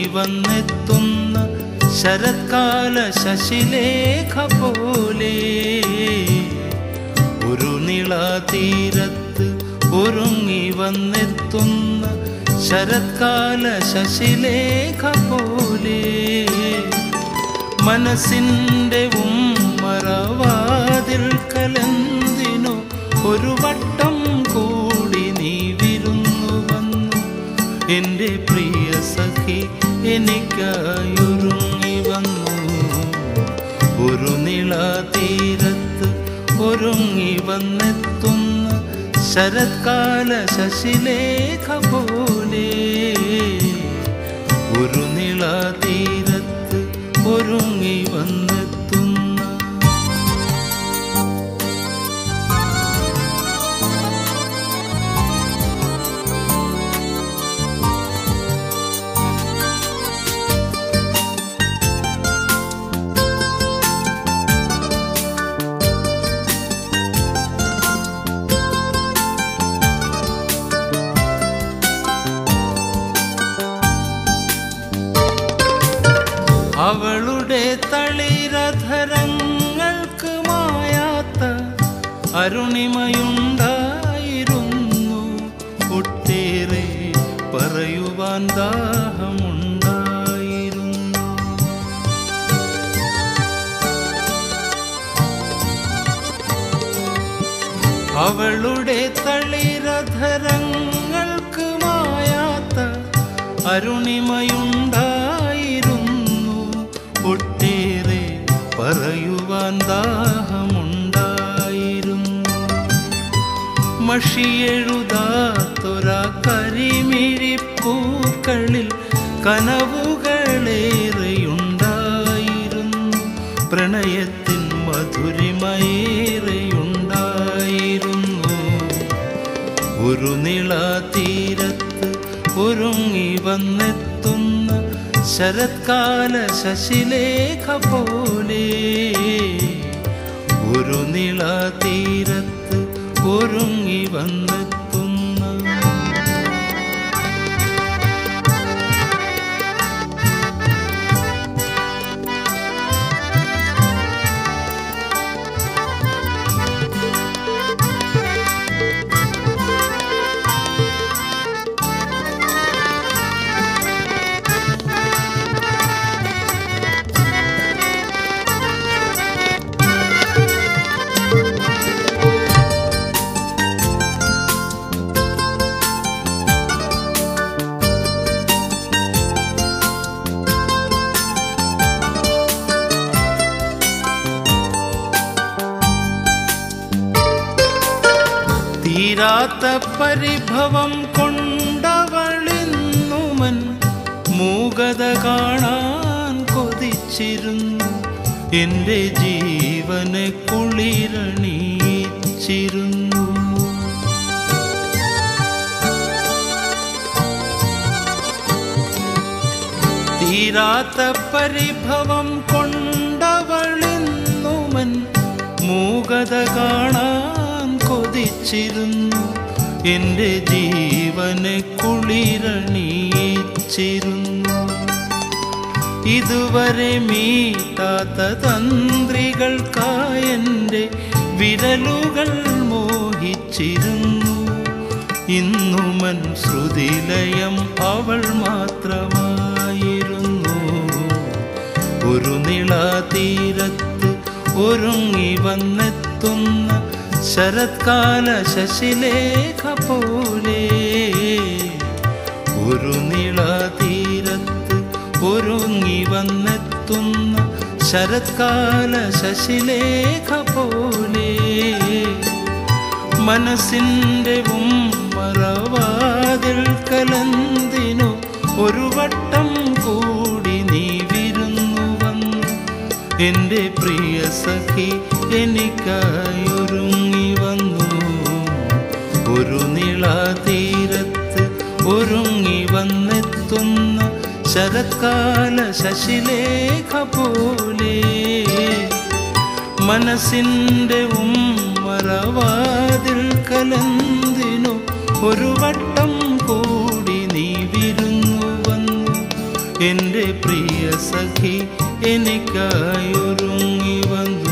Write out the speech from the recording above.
വന്നെത്തുന്ന ശരത്കാല ശശിലേഖ പോലെ ഒരു നിളാതീരത്ത് ഒരുങ്ങി വന്നെത്തുന്ന ശരത്കാല ശശിലേഖ പോലെ മനസ്സിൻ്റെ ഉമ്മറവാതിൽ കലന്തിനു ഒരു വട്ടം കൂടി നീ വിരുന്നു വന്നു എൻ്റെ പ്രിയ സഖി എനിക്കായൊരുങ്ങി വന്നു ഒരു നിളാതീരത്ത് ഒരുങ്ങി വന്നെത്തുന്ന ശരത്കാല ശശിലേഖ പോലെ ഒരു നിളാതീരത്ത് ഒരുങ്ങി വന്നെത്തുന്ന അവളുടെ തളിരധരങ്ങൾക്ക് മായാത്ത അരുണിമയുണ്ടായിരുന്നു ഒട്ടേറെ പറയുവാൻ ദാഹമുണ്ടായിരുന്നു അവളുടെ തളിരധരങ്ങൾക്ക് മായാത്ത അരുണിമയുണ്ടായിരുന്നു ഒട്ടേറെ പറയുവാൻ ദാഹമുണ്ടായിരുന്നു മഷിയെഴുതാത്തൊരാ കരിമിഴിപ്പൂക്കളിൽ കനവുകളേറെയുണ്ടായിരുന്നു പ്രണയത്തിൻ മധുരിമയേറെയുണ്ടായിരുന്നു ഒരു നിളാതീരത്ത് ഒരുങ്ങി വന്നെത്തുന്ന ശരത്കാല ശശിലേഖ പോലെ ഒരു നിളാതീരത്ത് ഒരുങ്ങി വന്നെത്തുന്ന തീരാത്ത പരിഭവം കൊണ്ടവളിന്നുമൻ മൂകത കാണാൻ കൊതിച്ചിരുന്നു എൻ്റെ ജീവനെ കുളിരണിയിച്ചിരുന്നു തീരാത്ത പരിഭവം കൊണ്ടവളിന്നുമൻ മൂകത കാണാൻ കൊതിച്ചിരുന്നു എൻ്റെ ജീവനെ കുളിരണിയിച്ചിരുന്നു ഇതുവരെ മീട്ടാത്ത തന്ത്രികൾക്കായെൻ്റെ വിരലുകൾ മോഹിച്ചിരുന്നു ഇന്നുമൻ ശ്രുതിലയം അവൾ മാത്രമായിരുന്നു ഒരു നിളാതീരത്ത് ഒരുങ്ങി വന്നെത്തുന്ന ശരത്കാല ശശിലേഖ പോലെ ഒരു നിളാതീരത്ത് ഒരുങ്ങി വന്നെത്തുന്ന ശരത്കാല ശശിലേഖ പോലെ മനസ്സിൻ്റെ ഉമ്മറവാതിൽ കലന്തിനു ഒരു വട്ടം കൂടി നീ വിരുന്നു വന്നു എൻ്റെ പ്രിയ സഖി എനിക്കായൊരുങ്ങി വന്നു ഒരു നിളാതീരത്ത് ഒരുങ്ങി വന്നെത്തുന്ന ശരത്കാല ശശിലേഖ പോലെ മനസ്സിൻ്റെ ഉമ്മറവാതിൽ കലന്തിനു ഒരു വട്ടം കൂടി നീ വിരുന്നു വന്നു എൻ്റെ പ്രിയ സഖി എനിക്കായി ഒരുങ്ങി വന്നു